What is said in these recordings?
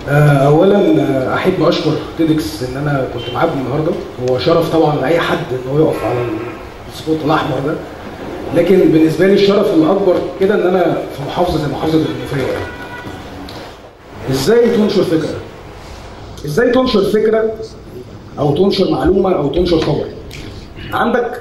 آه، اولا آه، احب اشكر تيدكس ان انا كنت معاكم النهارده هو شرف طبعا لاي حد ان هو يقف على السبوت الاحمر ده لكن بالنسبه لي الشرف الاكبر كده ان انا في محافظه زي محافظه المنوفيه يعني ازاي تنشر فكره ازاي تنشر فكره او تنشر معلومه او تنشر خبر عندك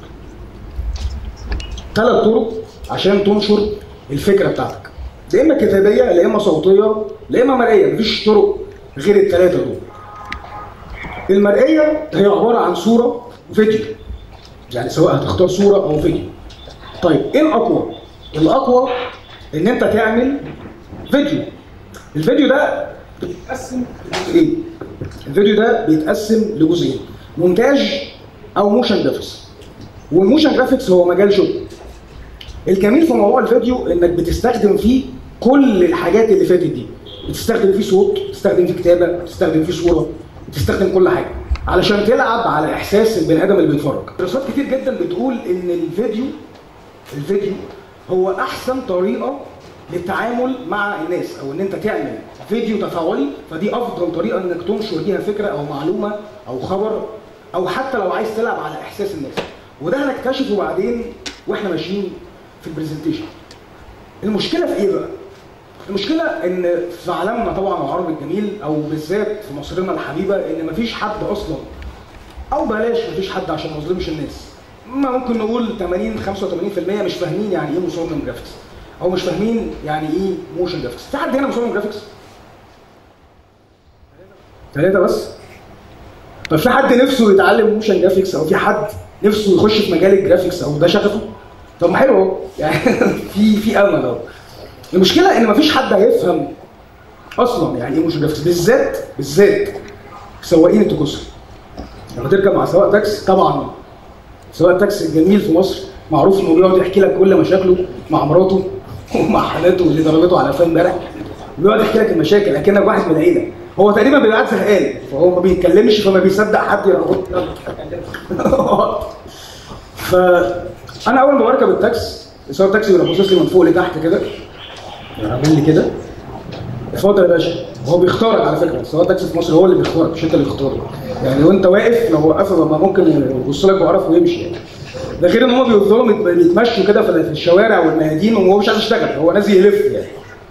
ثلاث طرق عشان تنشر الفكره بتاعتك يا اما كتابيه يا اما صوتيه يا اما مرئيه مفيش طرق غير الثلاثه دول المرئيه هي عباره عن صوره وفيديو يعني سواء هتختار صوره او فيديو طيب ايه الاقوى الاقوى ان انت تعمل فيديو الفيديو ده بيتقسم لجزئين الفيديو ده بيتقسم لجزئين مونتاج او موشن جرافيكس والموشن جرافيكس هو مجال شغل الجميل في موضوع الفيديو انك بتستخدم فيه كل الحاجات اللي فاتت دي بتستخدم فيه صوت بتستخدم فيه كتابه بتستخدم فيه صوره بتستخدم كل حاجه علشان تلعب على احساس البني ادم اللي بيتفرج دراسات كتير جدا بتقول ان الفيديو الفيديو هو احسن طريقه للتعامل مع الناس او ان انت تعمل فيديو تفاعلي فدي افضل طريقه انك تنشر بيها فكره او معلومه او خبر او حتى لو عايز تلعب على احساس الناس وده هنكتشفه بعدين واحنا ماشيين في البرزنتيشن المشكله في ايه بقى المشكله ان في عالمنا طبعا العربي الجميل او بالذات في مصرنا الحبيبه ان مفيش حد اصلا او بلاش مفيش حد عشان ما اظلمش الناس ما ممكن نقول 80 85% مش فاهمين يعني ايه مصمم جرافيكس او مش فاهمين يعني ايه موشن جرافيكس في حد هنا مصمم جرافيكس ثلاثه بس طب في حد نفسه يتعلم موشن جرافيكس او في حد نفسه يخش في مجال الجرافيكس او ده شغفه طب ما حلو اهو يعني في في امل اهو المشكله ان مفيش حد هيفهم اصلا يعني ايه موشن جرافيكس بالذات بالذات سواقين التكوسر لما تركب مع سواق تاكسي طبعا سواق التاكسي الجميل في مصر معروف انه بيقعد يحكي لك كل مشاكله مع مراته ومع حالاته اللي ضربته على قفاه امبارح بيقعد يحكي لك المشاكل اكنك واحد من العيله هو تقريبا بيبقى قاعد زهقان فهو ما بيتكلمش فما بيصدق حد يقول فانا اول ما بركب التاكسي سواق التاكسي بيروح باصص لي من فوق لتحت كده عامل لي كده اتفضل يا باشا هو بيختارك على فكره سواق التاكسي في مصر هو اللي بيختارك مش انت اللي بتختاره يعني وانت واقف لو وقفه ما ممكن يبص لك بقرف ويمشي يعني ده غير ان هم بيفضلوا بيتمشوا كده في الشوارع والميادين وهو مش عايز يشتغل هو نازل يلف يعني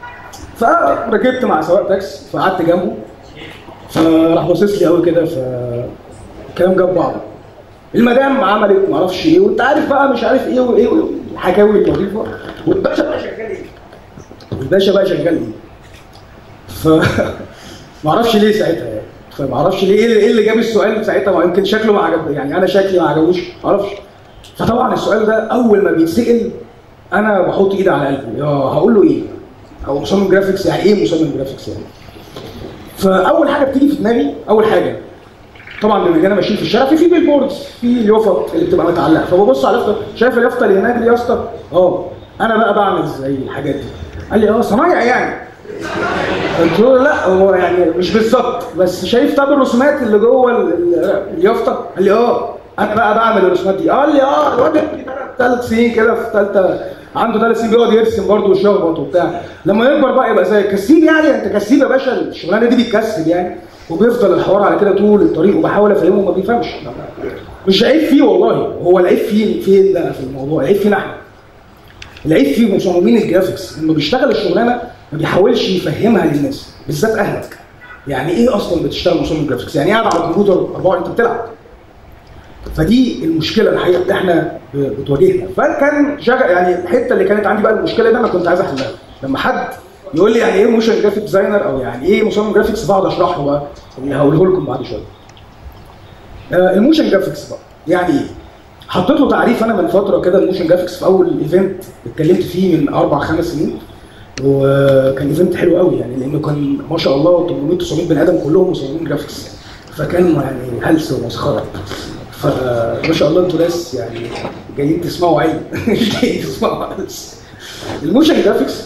فركبت مع سواق تاكسي فقعدت جنبه فراح باصص لي قوي كده فالكلام جاب بعضه المدام عملت معرفش ايه وانت عارف بقى مش عارف ايه وايه الحكاوي اللطيفه والباشا بقى شغال ايه؟ الباشا بقى شغال ايه؟ ف معرفش ليه ساعتها يعني فمعرفش ليه ايه اللي جاب السؤال ساعتها ما يمكن شكله ما عجب يعني انا شكلي ما عجبوش معرفش فطبعا السؤال ده اول ما بيتسال انا بحط ايدي على قلبي يا هقول له ايه؟ او مصمم جرافيكس يعني ايه مصمم جرافيكس يعني؟ فاول حاجه بتيجي في دماغي اول حاجه طبعا بما اننا ماشيين في الشارع في في بيل بوردز في اليافط اللي بتبقى متعلقه فببص على اليافطه شايف اليافطه اللي هناك دي يا اسطى؟ اه انا بقى بعمل زي الحاجات دي قال لي اه صنايع يعني قلت له لا هو يعني مش بالظبط بس شايف طب الرسومات اللي جوه اليافطه قال لي اه انا بقى بعمل الرسومات دي قال لي اه الواد ثلاث سنين كده في ثالثه عنده ثلاث سنين بيقعد يرسم برضه ويشخبط وبتاع لما يكبر بقى يبقى زي كسيب يعني انت كسيب يا باشا الشغلانه دي بتكسب يعني وبيفضل الحوار على كده طول الطريق وبحاول افهمه وما بيفهمش مش عيب فيه والله هو العيب فيه فين بقى في الموضوع العيب فينا احنا العيب في مصممين الجرافيكس انه بيشتغل الشغلانه ما بيحاولش يفهمها للناس بالذات اهلك يعني ايه اصلا بتشتغل مصمم جرافيكس يعني قاعد على الكمبيوتر 24 انت بتلعب فدي المشكله الحقيقه اللي احنا بتواجهنا فكان شغل يعني الحته اللي كانت عندي بقى المشكله دي انا كنت عايز احلها لما حد يقول لي يعني ايه موشن جرافيك ديزاينر او يعني ايه مصمم جرافيكس بقعد اشرحه بقى اللي هقوله لكم بعد شويه. آه الموشن جرافيكس بقى يعني ايه؟ حطيت له تعريف انا من فتره كده الموشن جرافيكس في اول ايفنت اتكلمت فيه من اربع خمس سنين وكان ايفنت حلو قوي يعني لانه كان ما شاء الله 800 900 بني ادم كلهم مصممين جرافيكس يعني فكان يعني هلس ومسخره فما شاء الله انتوا ناس يعني جايين تسمعوا عين مش جايين تسمعوا هلس الموشن جرافيكس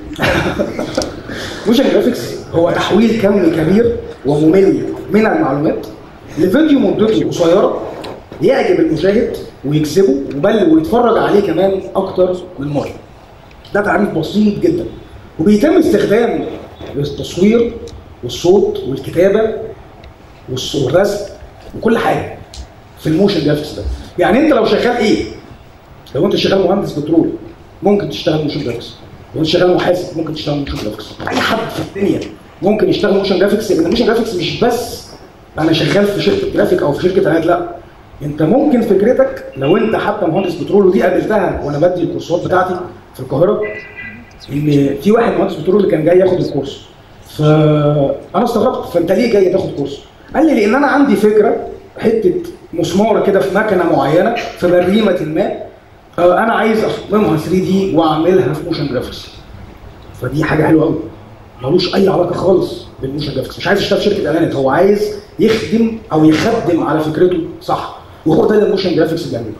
موشن جرافيكس هو تحويل كمي كبير وممل من المعلومات لفيديو مدته قصيره يعجب المشاهد ويكسبه بل ويتفرج عليه كمان اكتر من مره. ده تعريف بسيط جدا وبيتم استخدام التصوير والصوت والكتابه والص- والرسم وكل حاجه في الموشن جرافيكس ده يعني انت لو شغال ايه لو انت شغال مهندس بترول ممكن تشتغل موشن جرافيكس لو انت شغال محاسب ممكن تشتغل موشن جرافيكس اي حد في الدنيا ممكن يشتغل موشن جرافيكس لان الموشن جرافيكس مش بس انا شغال في شركه جرافيك او في شركه اعلانات لا انت ممكن فكرتك لو انت حتى مهندس بترول ودي قابلتها وانا بدي الكورسات بتاعتي في القاهره ان في واحد مهندس بترول كان جاي ياخد الكورس فانا استغربت فانت ليه جاي تاخد كورس؟ قال لي لان انا عندي فكره حته مسماره كده في مكنه معينه في بريمه ما آه، انا عايز اصممها 3 دي واعملها في موشن جرافيكس فدي حاجه حلوه قوي ملوش اي علاقه خالص بالموشن جرافيكس مش عايز يشتغل في شركه اعلانات هو عايز يخدم او يخدم على فكرته صح وهو ده اللي الموشن جرافيكس بيعمله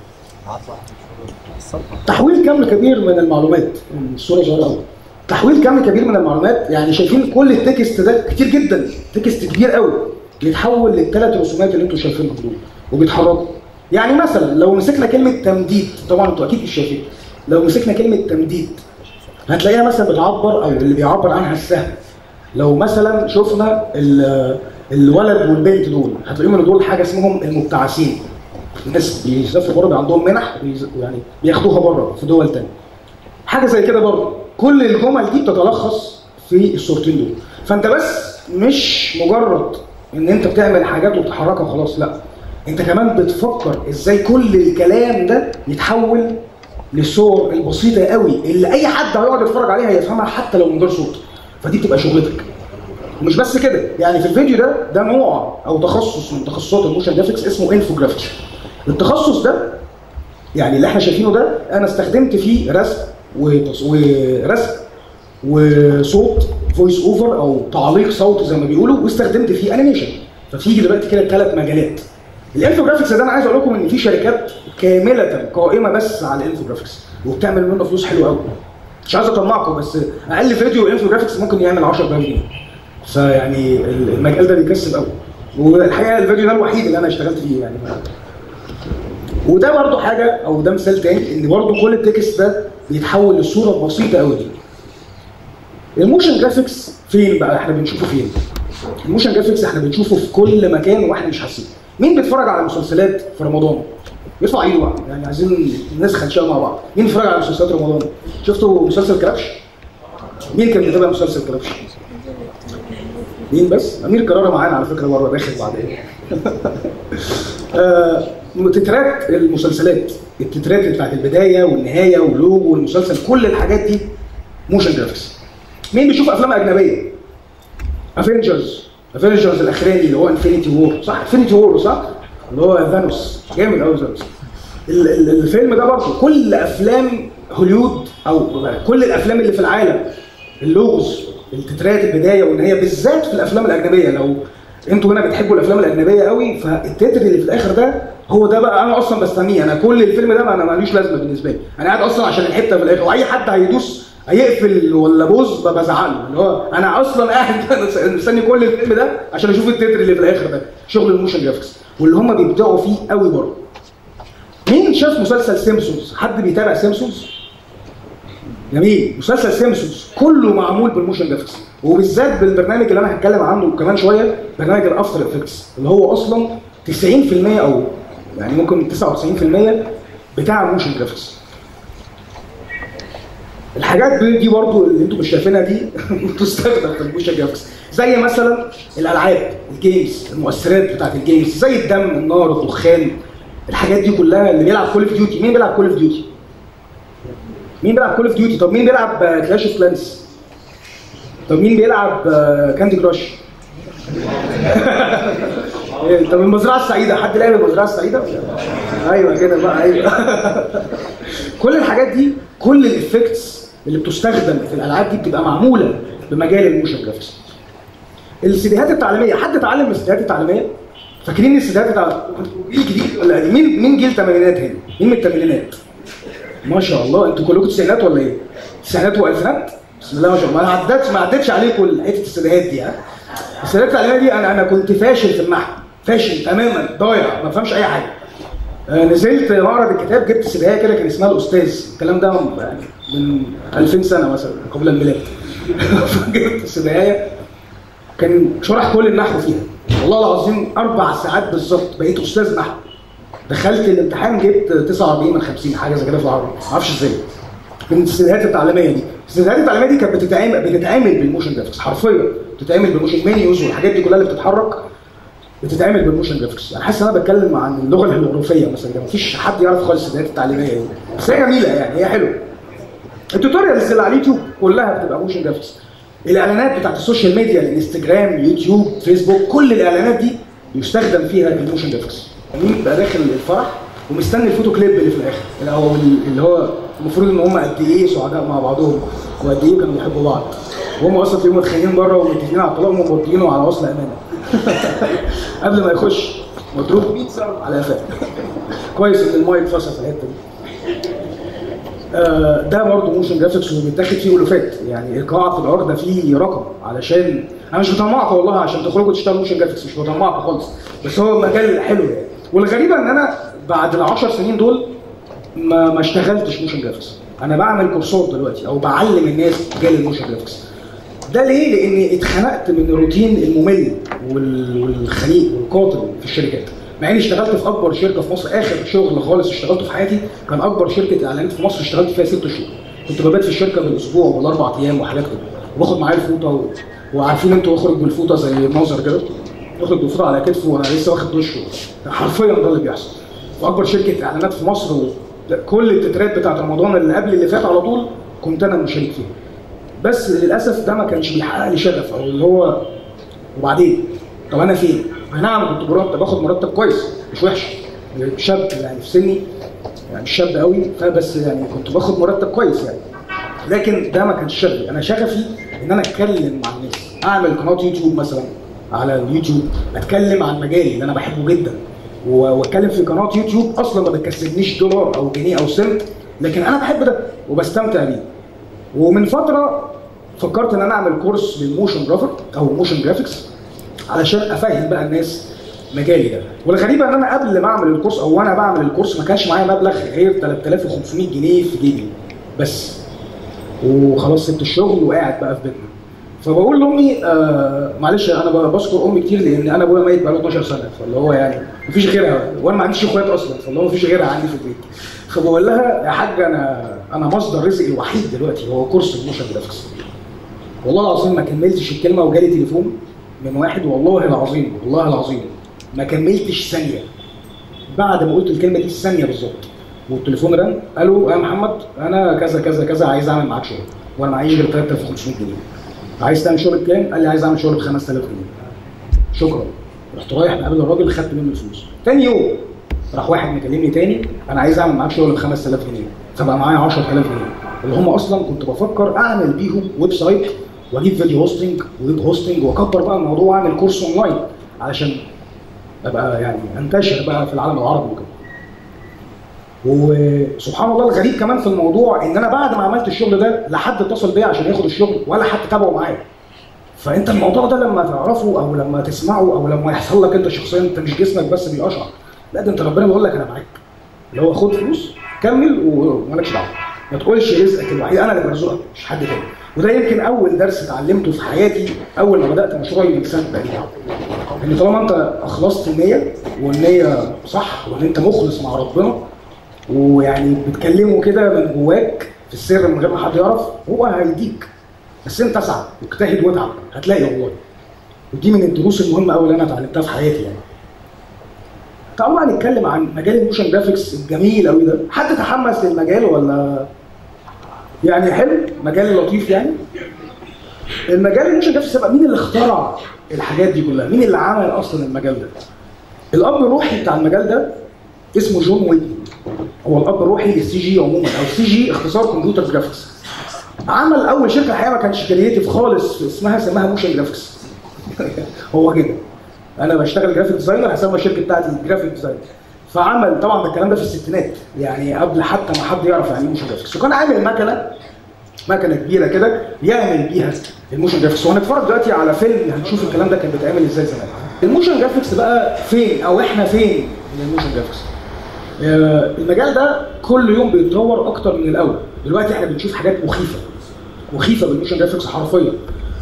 تحويل كم كبير من المعلومات الصوره صغيره قوي تحويل كم كبير من المعلومات يعني شايفين كل التكست ده كتير جدا تكست كبير قوي بيتحول للثلاث رسومات اللي انتم شايفينهم دول وبيتحركوا يعني مثلا لو مسكنا كلمه تمديد طبعا انتوا اكيد مش شايفين لو مسكنا كلمه تمديد هتلاقيها مثلا بتعبر او اللي بيعبر عنها السهم لو مثلا شفنا ال- الولد والبنت دول هتلاقيهم ان دول حاجه اسمهم المبتعثين الناس بيسافروا بره بيبقى عندهم منح بيز- يعني بياخدوها بره في دول تانية حاجه زي كده برضه كل الجمل دي بتتلخص في الصورتين دول فانت بس مش مجرد ان انت بتعمل حاجات وبتحركها وخلاص لا انت كمان بتفكر ازاي كل الكلام ده يتحول للصور البسيطه قوي اللي اي حد هيقعد يتفرج عليها يفهمها حتى لو من غير صوت فدي بتبقى شغلتك ومش بس كده يعني في الفيديو ده ده نوع او تخصص من تخصصات الموشن جرافيكس اسمه انفوجرافيكس التخصص ده يعني اللي احنا شايفينه ده انا استخدمت فيه رسم وتص... ورسم وصوت فويس اوفر او تعليق صوتي زي ما بيقولوا واستخدمت فيه انيميشن ففي دلوقتي كده ثلاث مجالات الانفوجرافيكس ده انا عايز اقول لكم ان في شركات كامله قائمه بس على الانفوجرافيكس وبتعمل منه فلوس حلوه قوي مش عايز اطمعكم بس اقل فيديو انفوجرافيكس ممكن يعمل 10000 جنيه فيعني المجال ده بيكسب قوي والحقيقه الفيديو ده الوحيد اللي انا اشتغلت فيه يعني وده برضو حاجه او ده مثال تاني ان برضو كل التكست ده بيتحول لصوره بسيطه قوي دي الموشن جرافيكس فين بقى احنا بنشوفه فين الموشن جرافيكس احنا بنشوفه في كل مكان واحنا مش حاسين مين بيتفرج على مسلسلات في رمضان يرفع ايده بقى يعني عايزين نسخن شويه مع بعض مين بيتفرج على مسلسلات رمضان شفتوا مسلسل كرابش مين كان بيتابع مسلسل كرابش مين بس امير كرارة معانا على فكره بره داخل بعدين آه، تترات المسلسلات التترات بتاعت البدايه والنهايه واللوجو والمسلسل كل الحاجات دي موشن جرافيكس مين بيشوف افلام اجنبيه افنجرز افنجرز الاخراني اللي هو انفينيتي وور صح انفينيتي وور صح اللي هو ثانوس جامد قوي ثانوس ال- ال- الفيلم ده برضه كل افلام هوليوود او كل الافلام اللي في العالم اللوجوز التترات البدايه والنهايه بالذات في الافلام الاجنبيه لو انتوا هنا بتحبوا الافلام الاجنبيه قوي فالتتر اللي في الاخر ده هو ده بقى انا اصلا بستنيه انا كل الفيلم ده ما انا ماليش لازمه بالنسبه لي انا قاعد اصلا عشان الحته في الاخر واي حد هيدوس هيقفل ولا بوز بزعل له اللي هو انا اصلا قاعد مستني كل الفيلم ده عشان اشوف التتر اللي في الاخر ده شغل الموشن جرافيكس واللي هم بيبدعوا فيه قوي برضه مين شاف مسلسل سيمسونز حد بيتابع سيمسونز جميل مسلسل سيمسونز كله معمول بالموشن جرافيكس وبالذات بالبرنامج اللي انا هتكلم عنه كمان شويه برنامج الافتر افكتس اللي هو اصلا 90% او يعني ممكن 99% بتاع موشن جرافيكس الحاجات دي دي برضو اللي انتم مش شايفينها دي بتستخدم في الموشن جرافيكس زي مثلا الالعاب الجيمز المؤثرات بتاعت الجيمز زي الدم النار الدخان الحاجات دي كلها اللي بيلعب كول اوف ديوتي مين بيلعب كول اوف ديوتي مين بيلعب كول اوف ديوتي طب مين بيلعب كلاش اوف كلانس طب مين بيلعب كاندي كراش طب المزرعه السعيده حد لعب المزرعه السعيده ايوه كده بقى ايوه كل الحاجات دي كل الافكتس اللي بتستخدم في الالعاب دي بتبقى معموله بمجال الموشن جرافيكس السيديهات التعليميه حد اتعلم من السيديهات التعليميه فاكرين السيديهات التعليميه جيل جديد ولا قديم مين مين جيل الثمانينات هنا مين من الثمانينات ما شاء الله انتوا كلكم تسعينات ولا ايه تسعينات والفينات بسم الله ما شاء الله ما عدتش ما عدتش عليكم حته السيديهات دي ها السيديهات التعليميه دي انا انا كنت فاشل في النحو فاشل تماما ضايع ما بفهمش اي حاجه آه، نزلت معرض الكتاب جبت سيديهايه كده كان اسمها الاستاذ الكلام ده يعني من 2000 سنه مثلا قبل الميلاد جبت السيديهايه كان شرح كل النحو فيها والله العظيم اربع ساعات بالظبط بقيت استاذ نحو دخلت الامتحان جبت 49 من 50 حاجه زي كده في العربي ما اعرفش ازاي من السيناريوهات التعليميه دي السيناريوهات التعليميه دي كانت بتتعمل بتتعمل بالموشن جرافيكس حرفيا بتتعمل بالموشن منيوز والحاجات دي كلها اللي بتتحرك بتتعمل بالموشن جرافيكس انا حاسس ان انا بتكلم عن اللغه الهيروغليفيه مثلا ما فيش حد يعرف خالص السيناريوهات التعليميه دي بس هي جميله يعني هي حلوه التوتوريالز اللي على اليوتيوب كلها بتبقى موشن جرافيكس الاعلانات بتاعت السوشيال ميديا الانستجرام يوتيوب فيسبوك كل الاعلانات دي يستخدم فيها الموشن جرافيكس مين بقى داخل الفرح ومستني الفوتو كليب اللي في الاخر او اللي هو المفروض ان هم قد ايه سعداء مع بعضهم وقد ايه كانوا بيحبوا بعض وهم اصلا تلاقيهم متخانقين بره ومتفقين على الطلاق وموطيينه على وصل امانه قبل ما يخش مضروب 100 سنه على قفاه كويس ان المايك فصل في الحته دي آه، ده برضه موشن جرافيكس وبيتاخد فيه الوفات يعني ايقاع في الارض ده فيه رقم علشان انا مش بطمعكم والله عشان تخرجوا تشتغلوا موشن جرافيكس مش بطمعكم خالص بس هو مجال حلو يعني والغريبه ان انا بعد ال 10 سنين دول ما ما اشتغلتش موشن جرافيكس انا بعمل كورسات دلوقتي او بعلم الناس مجال الموشن جرافيكس ده ليه؟ لاني اتخنقت من الروتين الممل وال- والخنيق والقاتل في الشركات مع اني اشتغلت في اكبر شركه في مصر اخر شغل خالص اشتغلته في حياتي كان اكبر شركه اعلانات في مصر اشتغلت فيها ست شهور كنت ببات في الشركه بالاسبوع والاربع ايام وحاجات كده وباخد معايا الفوطه و... وعارفين انتوا اخرج بالفوطه زي الناظر كده اخرج بالفوطه على كتفه وانا لسه واخد دش حرفيا ده اللي بيحصل واكبر شركه اعلانات في مصر و... كل التترات بتاعت رمضان اللي قبل اللي فات على طول كنت انا مشارك فيها بس للاسف ده ما كانش بيحقق لي شغف او اللي هو وبعدين طب انا فين؟ أي نعم كنت مرتب باخد مرتب كويس مش وحش شاب يعني في سني يعني مش شاب قوي فبس يعني كنت باخد مرتب كويس يعني لكن ده ما كانش شغفي انا شغفي ان انا اتكلم مع الناس اعمل قناه يوتيوب مثلا على اليوتيوب اتكلم عن مجالي اللي انا بحبه جدا و- واتكلم في قناه يوتيوب اصلا ما بتكسبنيش دولار او جنيه او سنت لكن انا بحب ده وبستمتع بيه ومن فتره فكرت ان انا اعمل كورس للموشن جرافيك او موشن جرافيكس علشان افهم بقى الناس مجالي ده والغريبه ان انا قبل ما اعمل الكورس او وانا بعمل الكورس ما كانش معايا مبلغ غير 3500 جنيه في جيبي بس وخلاص سبت الشغل وقاعد بقى في بيتنا فبقول لامي آه معلش انا ب- بشكر امي كتير لان انا ابويا ميت بقاله 12 سنه فاللي هو يعني مفيش غيرها وانا ما عنديش اخوات اصلا فاللي هو مفيش غيرها عندي في البيت فبقول لها يا حاجه انا انا مصدر رزقي الوحيد دلوقتي هو كورس الموشن جرافيكس والله العظيم ما كملتش الكلمه وجالي تليفون من واحد والله العظيم والله العظيم ما كملتش ثانيه بعد ما قلت الكلمه دي ثانيه بالظبط والتليفون رن الو يا محمد انا كذا كذا كذا عايز اعمل معاك شغل وانا معيش غير 3500 جنيه عايز تعمل شغل بكام؟ قال لي عايز اعمل شغل ب 5000 جنيه شكرا رحت رايح مقابل الراجل خدت منه الفلوس تاني يوم راح واحد مكلمني تاني انا عايز اعمل معاك شغل ب 5000 جنيه فبقى معايا 10000 جنيه اللي هم اصلا كنت بفكر اعمل بيهم ويب سايت واجيب فيديو هوستنج ويب هوستنج واكبر بقى الموضوع واعمل كورس اونلاين علشان ابقى يعني انتشر بقى في العالم العربي وكده وسبحان الله الغريب كمان في الموضوع ان انا بعد ما عملت الشغل ده لا حد اتصل بيا عشان ياخد الشغل ولا حد تابعه معايا فانت الموضوع ده لما تعرفه او لما تسمعه او لما يحصل لك انت شخصيا انت مش جسمك بس بيقشعر لا ده انت ربنا بيقول لك انا معاك اللي هو خد فلوس كمل ومالكش دعوه ما تقولش رزقك الوحيد انا اللي برزقك مش حد تاني وده يمكن اول درس اتعلمته في حياتي اول ما بدات مشروعي من سنه تقريبا ان طالما انت اخلصت النيه والنيه صح وان انت مخلص مع ربنا ويعني بتكلمه كده من جواك في السر من غير ما حد يعرف هو هيديك بس انت اسعى واجتهد واتعب هتلاقي والله ودي من الدروس المهمه قوي اللي انا اتعلمتها في حياتي يعني تعالوا بقى نتكلم عن مجال الموشن جرافيكس الجميل قوي ده حد تحمس للمجال ولا يعني حلو مجال لطيف يعني المجال الموشن جرافيكس بقى مين اللي اخترع الحاجات دي كلها مين اللي عمل اصلا المجال ده الاب الروحي بتاع المجال ده اسمه جون ويدني هو الاب الروحي للسي جي عموما او سي جي اختصار كمبيوتر جرافيكس عمل اول شركه الحقيقه ما كانش كرييتيف خالص اسمها سماها موشن جرافيكس هو كده انا بشتغل جرافيك ديزاينر هسمي الشركه بتاعتي جرافيك ديزاينر فعمل طبعا ده الكلام ده في الستينات يعني قبل حتى ما حد يعرف يعني ايه موشن جرافيكس وكان عامل مكنه مكنه كبيره كده يعمل بيها الموشن جرافيكس وهنتفرج دلوقتي على فيلم هنشوف الكلام ده كان بيتعمل ازاي زمان الموشن جرافيكس بقى فين او احنا فين من الموشن جرافيكس آه، المجال ده كل يوم بيتطور اكتر من الاول دلوقتي احنا بنشوف حاجات مخيفه مخيفه بالموشن جرافيكس حرفيا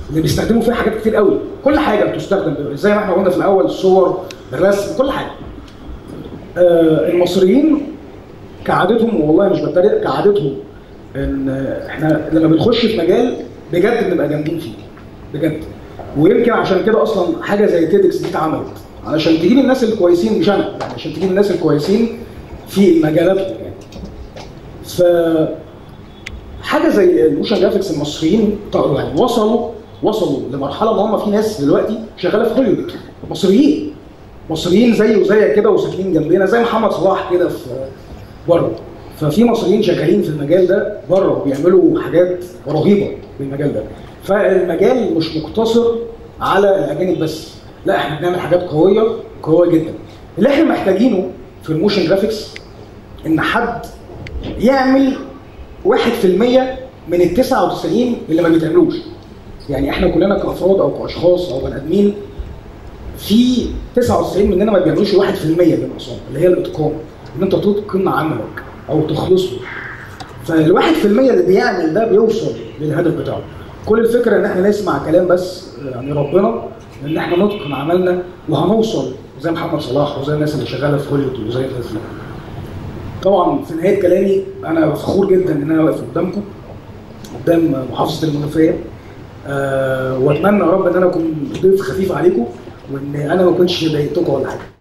اللي بيستخدموا فيها حاجات كتير قوي كل حاجه بتستخدم زي ما احنا قلنا في الاول الصور الرسم كل حاجه آه المصريين كعادتهم والله مش بتريق كعادتهم ان احنا لما بنخش في مجال بجد بنبقى جامدين فيه بجد ويمكن عشان كده اصلا حاجه زي تيدكس دي اتعملت علشان تجيب الناس الكويسين مش انا يعني عشان تجيب الناس الكويسين في مجالاتهم يعني ف حاجه زي الموشن جرافيكس المصريين ط- يعني وصلوا وصلوا لمرحله ان هم في ناس دلوقتي شغاله في هوليوود مصريين مصريين زي وزيك كده وساكنين جنبنا زي محمد صلاح كده في بره ففي مصريين شغالين في المجال ده بره وبيعملوا حاجات رهيبه في المجال ده فالمجال مش مقتصر على الاجانب بس لا احنا بنعمل حاجات قويه قويه جدا اللي احنا محتاجينه في الموشن جرافيكس ان حد يعمل 1% من ال 99 اللي ما بيتعملوش يعني احنا كلنا كافراد او كاشخاص او بني ادمين في 99 مننا ما بيعملوش 1% من النقصان اللي هي الاتقان ان انت تتقن عملك او تخلصه فالواحد في المية اللي بيعمل ده بيوصل للهدف بتاعه كل الفكرة ان احنا نسمع كلام بس يعني ربنا ان احنا نتقن عملنا وهنوصل زي محمد صلاح وزي الناس اللي شغالة في هوليوود وزي الناس دي طبعا في نهاية كلامي انا فخور جدا ان انا واقف قدامكم قدام محافظة المنوفية أه واتمنى يا رب ان انا اكون ضيف خفيف عليكم وان انا ما كنتش ضايقتكم ولا حاجه